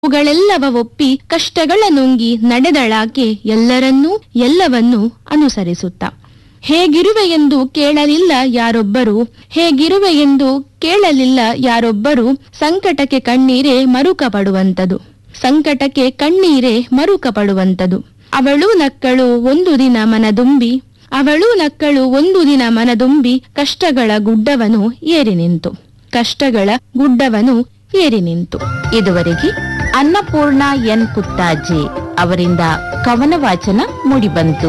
ಅವುಗಳೆಲ್ಲವ ಒಪ್ಪಿ ಕಷ್ಟಗಳ ನುಂಗಿ ನಡೆದಳಾಕೆ ಎಲ್ಲರನ್ನೂ ಎಲ್ಲವನ್ನೂ ಅನುಸರಿಸುತ್ತ ಹೇಗಿರುವೆ ಎಂದು ಕೇಳಲಿಲ್ಲ ಯಾರೊಬ್ಬರು ಹೇಗಿರುವೆ ಎಂದು ಕೇಳಲಿಲ್ಲ ಯಾರೊಬ್ಬರು ಸಂಕಟಕ್ಕೆ ಕಣ್ಣೀರೇ ಮರುಕ ಪಡುವಂತದು ಸಂಕಟಕ್ಕೆ ಕಣ್ಣೀರೇ ಮರುಕ ಪಡುವಂತದು ಅವಳು ನಕ್ಕಳು ಒಂದು ದಿನ ಮನದುಂಬಿ ಅವಳು ನಕ್ಕಳು ಒಂದು ದಿನ ಮನದುಂಬಿ ಕಷ್ಟಗಳ ಗುಡ್ಡವನು ಏರಿ ನಿಂತು ಕಷ್ಟಗಳ ಗುಡ್ಡವನು ಏರಿ ನಿಂತು ಇದುವರೆಗೆ ಅನ್ನಪೂರ್ಣ ಎನ್ ಪುತ್ತಾಜೆ ಅವರಿಂದ ಕವನ ವಾಚನ ಮೂಡಿಬಂತು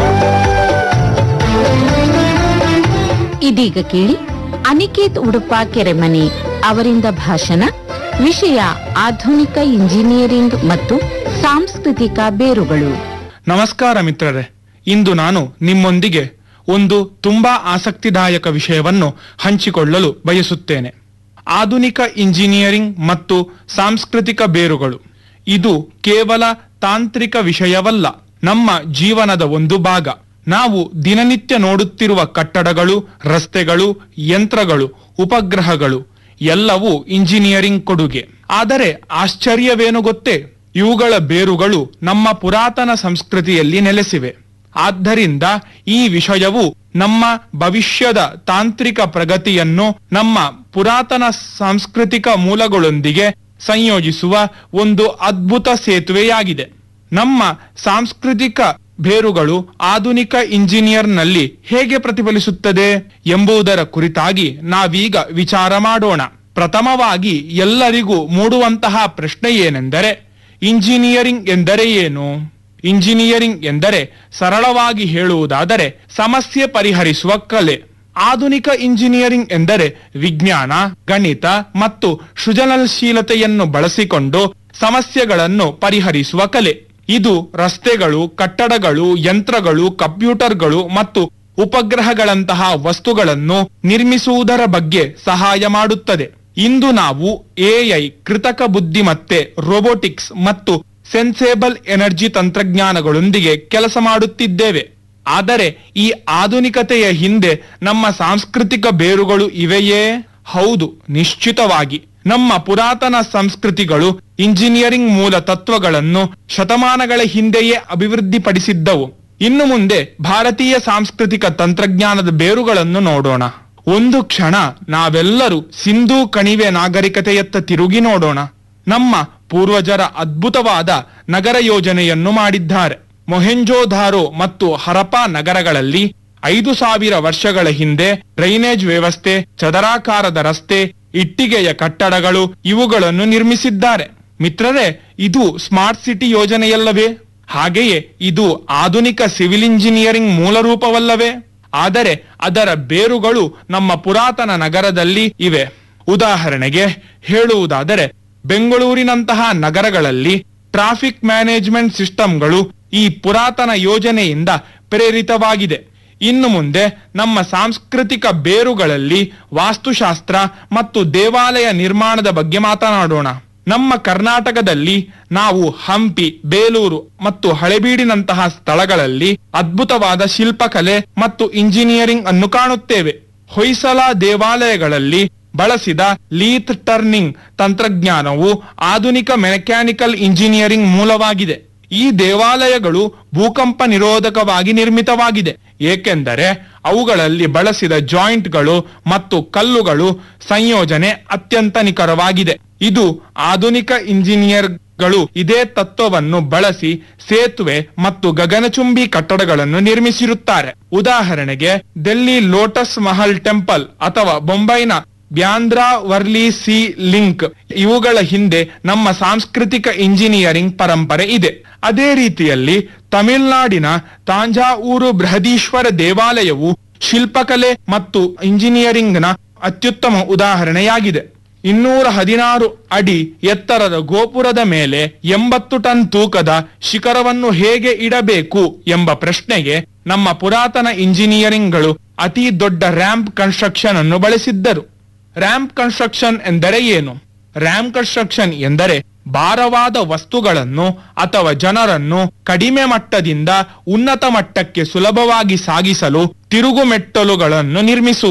ಇದೀಗ ಕೇಳಿ ಅನಿಕೇತ್ ಉಡುಪ ಕೆರೆಮನೆ ಅವರಿಂದ ಭಾಷಣ ವಿಷಯ ಆಧುನಿಕ ಇಂಜಿನಿಯರಿಂಗ್ ಮತ್ತು ಸಾಂಸ್ಕೃತಿಕ ಬೇರುಗಳು ನಮಸ್ಕಾರ ಮಿತ್ರರೇ ಇಂದು ನಾನು ನಿಮ್ಮೊಂದಿಗೆ ಒಂದು ತುಂಬಾ ಆಸಕ್ತಿದಾಯಕ ವಿಷಯವನ್ನು ಹಂಚಿಕೊಳ್ಳಲು ಬಯಸುತ್ತೇನೆ ಆಧುನಿಕ ಇಂಜಿನಿಯರಿಂಗ್ ಮತ್ತು ಸಾಂಸ್ಕೃತಿಕ ಬೇರುಗಳು ಇದು ಕೇವಲ ತಾಂತ್ರಿಕ ವಿಷಯವಲ್ಲ ನಮ್ಮ ಜೀವನದ ಒಂದು ಭಾಗ ನಾವು ದಿನನಿತ್ಯ ನೋಡುತ್ತಿರುವ ಕಟ್ಟಡಗಳು ರಸ್ತೆಗಳು ಯಂತ್ರಗಳು ಉಪಗ್ರಹಗಳು ಎಲ್ಲವೂ ಇಂಜಿನಿಯರಿಂಗ್ ಕೊಡುಗೆ ಆದರೆ ಆಶ್ಚರ್ಯವೇನು ಗೊತ್ತೇ ಇವುಗಳ ಬೇರುಗಳು ನಮ್ಮ ಪುರಾತನ ಸಂಸ್ಕೃತಿಯಲ್ಲಿ ನೆಲೆಸಿವೆ ಆದ್ದರಿಂದ ಈ ವಿಷಯವು ನಮ್ಮ ಭವಿಷ್ಯದ ತಾಂತ್ರಿಕ ಪ್ರಗತಿಯನ್ನು ನಮ್ಮ ಪುರಾತನ ಸಾಂಸ್ಕೃತಿಕ ಮೂಲಗಳೊಂದಿಗೆ ಸಂಯೋಜಿಸುವ ಒಂದು ಅದ್ಭುತ ಸೇತುವೆಯಾಗಿದೆ ನಮ್ಮ ಸಾಂಸ್ಕೃತಿಕ ಬೇರುಗಳು ಆಧುನಿಕ ಇಂಜಿನಿಯರ್ನಲ್ಲಿ ಹೇಗೆ ಪ್ರತಿಫಲಿಸುತ್ತದೆ ಎಂಬುದರ ಕುರಿತಾಗಿ ನಾವೀಗ ವಿಚಾರ ಮಾಡೋಣ ಪ್ರಥಮವಾಗಿ ಎಲ್ಲರಿಗೂ ಮೂಡುವಂತಹ ಪ್ರಶ್ನೆ ಏನೆಂದರೆ ಇಂಜಿನಿಯರಿಂಗ್ ಎಂದರೆ ಏನು ಇಂಜಿನಿಯರಿಂಗ್ ಎಂದರೆ ಸರಳವಾಗಿ ಹೇಳುವುದಾದರೆ ಸಮಸ್ಯೆ ಪರಿಹರಿಸುವ ಕಲೆ ಆಧುನಿಕ ಇಂಜಿನಿಯರಿಂಗ್ ಎಂದರೆ ವಿಜ್ಞಾನ ಗಣಿತ ಮತ್ತು ಸೃಜನಶೀಲತೆಯನ್ನು ಬಳಸಿಕೊಂಡು ಸಮಸ್ಯೆಗಳನ್ನು ಪರಿಹರಿಸುವ ಕಲೆ ಇದು ರಸ್ತೆಗಳು ಕಟ್ಟಡಗಳು ಯಂತ್ರಗಳು ಕಂಪ್ಯೂಟರ್ಗಳು ಮತ್ತು ಉಪಗ್ರಹಗಳಂತಹ ವಸ್ತುಗಳನ್ನು ನಿರ್ಮಿಸುವುದರ ಬಗ್ಗೆ ಸಹಾಯ ಮಾಡುತ್ತದೆ ಇಂದು ನಾವು ಎಐ ಕೃತಕ ಬುದ್ಧಿಮತ್ತೆ ರೋಬೋಟಿಕ್ಸ್ ಮತ್ತು ಸೆನ್ಸೇಬಲ್ ಎನರ್ಜಿ ತಂತ್ರಜ್ಞಾನಗಳೊಂದಿಗೆ ಕೆಲಸ ಮಾಡುತ್ತಿದ್ದೇವೆ ಆದರೆ ಈ ಆಧುನಿಕತೆಯ ಹಿಂದೆ ನಮ್ಮ ಸಾಂಸ್ಕೃತಿಕ ಬೇರುಗಳು ಇವೆಯೇ ಹೌದು ನಿಶ್ಚಿತವಾಗಿ ನಮ್ಮ ಪುರಾತನ ಸಂಸ್ಕೃತಿಗಳು ಇಂಜಿನಿಯರಿಂಗ್ ಮೂಲ ತತ್ವಗಳನ್ನು ಶತಮಾನಗಳ ಹಿಂದೆಯೇ ಅಭಿವೃದ್ಧಿಪಡಿಸಿದ್ದವು ಇನ್ನು ಮುಂದೆ ಭಾರತೀಯ ಸಾಂಸ್ಕೃತಿಕ ತಂತ್ರಜ್ಞಾನದ ಬೇರುಗಳನ್ನು ನೋಡೋಣ ಒಂದು ಕ್ಷಣ ನಾವೆಲ್ಲರೂ ಸಿಂಧೂ ಕಣಿವೆ ನಾಗರಿಕತೆಯತ್ತ ತಿರುಗಿ ನೋಡೋಣ ನಮ್ಮ ಪೂರ್ವಜರ ಅದ್ಭುತವಾದ ನಗರ ಯೋಜನೆಯನ್ನು ಮಾಡಿದ್ದಾರೆ ಮೊಹೆಂಜೋಧಾರೋ ಮತ್ತು ಹರಪಾ ನಗರಗಳಲ್ಲಿ ಐದು ಸಾವಿರ ವರ್ಷಗಳ ಹಿಂದೆ ಡ್ರೈನೇಜ್ ವ್ಯವಸ್ಥೆ ಚದರಾಕಾರದ ರಸ್ತೆ ಇಟ್ಟಿಗೆಯ ಕಟ್ಟಡಗಳು ಇವುಗಳನ್ನು ನಿರ್ಮಿಸಿದ್ದಾರೆ ಮಿತ್ರರೇ ಇದು ಸ್ಮಾರ್ಟ್ ಸಿಟಿ ಯೋಜನೆಯಲ್ಲವೇ ಹಾಗೆಯೇ ಇದು ಆಧುನಿಕ ಸಿವಿಲ್ ಇಂಜಿನಿಯರಿಂಗ್ ಮೂಲರೂಪವಲ್ಲವೇ ಆದರೆ ಅದರ ಬೇರುಗಳು ನಮ್ಮ ಪುರಾತನ ನಗರದಲ್ಲಿ ಇವೆ ಉದಾಹರಣೆಗೆ ಹೇಳುವುದಾದರೆ ಬೆಂಗಳೂರಿನಂತಹ ನಗರಗಳಲ್ಲಿ ಟ್ರಾಫಿಕ್ ಮ್ಯಾನೇಜ್ಮೆಂಟ್ ಸಿಸ್ಟಮ್ಗಳು ಈ ಪುರಾತನ ಯೋಜನೆಯಿಂದ ಪ್ರೇರಿತವಾಗಿದೆ ಇನ್ನು ಮುಂದೆ ನಮ್ಮ ಸಾಂಸ್ಕೃತಿಕ ಬೇರುಗಳಲ್ಲಿ ವಾಸ್ತುಶಾಸ್ತ್ರ ಮತ್ತು ದೇವಾಲಯ ನಿರ್ಮಾಣದ ಬಗ್ಗೆ ಮಾತನಾಡೋಣ ನಮ್ಮ ಕರ್ನಾಟಕದಲ್ಲಿ ನಾವು ಹಂಪಿ ಬೇಲೂರು ಮತ್ತು ಹಳೆಬೀಡಿನಂತಹ ಸ್ಥಳಗಳಲ್ಲಿ ಅದ್ಭುತವಾದ ಶಿಲ್ಪಕಲೆ ಮತ್ತು ಇಂಜಿನಿಯರಿಂಗ್ ಅನ್ನು ಕಾಣುತ್ತೇವೆ ಹೊಯ್ಸಳ ದೇವಾಲಯಗಳಲ್ಲಿ ಬಳಸಿದ ಲೀತ್ ಟರ್ನಿಂಗ್ ತಂತ್ರಜ್ಞಾನವು ಆಧುನಿಕ ಮೆಕ್ಯಾನಿಕಲ್ ಇಂಜಿನಿಯರಿಂಗ್ ಮೂಲವಾಗಿದೆ ಈ ದೇವಾಲಯಗಳು ಭೂಕಂಪ ನಿರೋಧಕವಾಗಿ ನಿರ್ಮಿತವಾಗಿದೆ ಏಕೆಂದರೆ ಅವುಗಳಲ್ಲಿ ಬಳಸಿದ ಜಾಯಿಂಟ್ಗಳು ಮತ್ತು ಕಲ್ಲುಗಳು ಸಂಯೋಜನೆ ಅತ್ಯಂತ ನಿಖರವಾಗಿದೆ ಇದು ಆಧುನಿಕ ಇಂಜಿನಿಯರ್ಗಳು ಇದೇ ತತ್ವವನ್ನು ಬಳಸಿ ಸೇತುವೆ ಮತ್ತು ಗಗನಚುಂಬಿ ಕಟ್ಟಡಗಳನ್ನು ನಿರ್ಮಿಸಿರುತ್ತಾರೆ ಉದಾಹರಣೆಗೆ ಡೆಲ್ಲಿ ಲೋಟಸ್ ಮಹಲ್ ಟೆಂಪಲ್ ಅಥವಾ ಬೊಂಬೈನ ಬ್ಯಾಂದ್ರಾ ವರ್ಲಿ ಸಿ ಲಿಂಕ್ ಇವುಗಳ ಹಿಂದೆ ನಮ್ಮ ಸಾಂಸ್ಕೃತಿಕ ಇಂಜಿನಿಯರಿಂಗ್ ಪರಂಪರೆ ಇದೆ ಅದೇ ರೀತಿಯಲ್ಲಿ ತಮಿಳುನಾಡಿನ ತಾಂಜಾವೂರು ಬೃಹದೀಶ್ವರ ದೇವಾಲಯವು ಶಿಲ್ಪಕಲೆ ಮತ್ತು ಇಂಜಿನಿಯರಿಂಗ್ನ ಅತ್ಯುತ್ತಮ ಉದಾಹರಣೆಯಾಗಿದೆ ಇನ್ನೂರ ಹದಿನಾರು ಅಡಿ ಎತ್ತರದ ಗೋಪುರದ ಮೇಲೆ ಎಂಬತ್ತು ಟನ್ ತೂಕದ ಶಿಖರವನ್ನು ಹೇಗೆ ಇಡಬೇಕು ಎಂಬ ಪ್ರಶ್ನೆಗೆ ನಮ್ಮ ಪುರಾತನ ಇಂಜಿನಿಯರಿಂಗ್ಗಳು ಅತಿ ದೊಡ್ಡ ರ್ಯಾಂಪ್ ಕನ್ಸ್ಟ್ರಕ್ಷನ್ ಅನ್ನು ಬಳಸಿದ್ದರು ರ್ಯಾಂಪ್ ಕನ್ಸ್ಟ್ರಕ್ಷನ್ ಎಂದರೆ ಏನು ರ್ಯಾಂಪ್ ಕನ್ಸ್ಟ್ರಕ್ಷನ್ ಎಂದರೆ ಭಾರವಾದ ವಸ್ತುಗಳನ್ನು ಅಥವಾ ಜನರನ್ನು ಕಡಿಮೆ ಮಟ್ಟದಿಂದ ಉನ್ನತ ಮಟ್ಟಕ್ಕೆ ಸುಲಭವಾಗಿ ಸಾಗಿಸಲು ತಿರುಗುಮೆಟ್ಟಲುಗಳನ್ನು ನಿರ್ಮಿಸುವುದು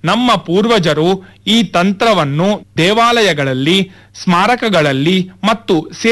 ನಮ್ಮ ಪೂರ್ವಜರು ಈ ತಂತ್ರವನ್ನು ದೇವಾಲಯಗಳಲ್ಲಿ ಸ್ಮಾರಕಗಳಲ್ಲಿ ಮತ್ತು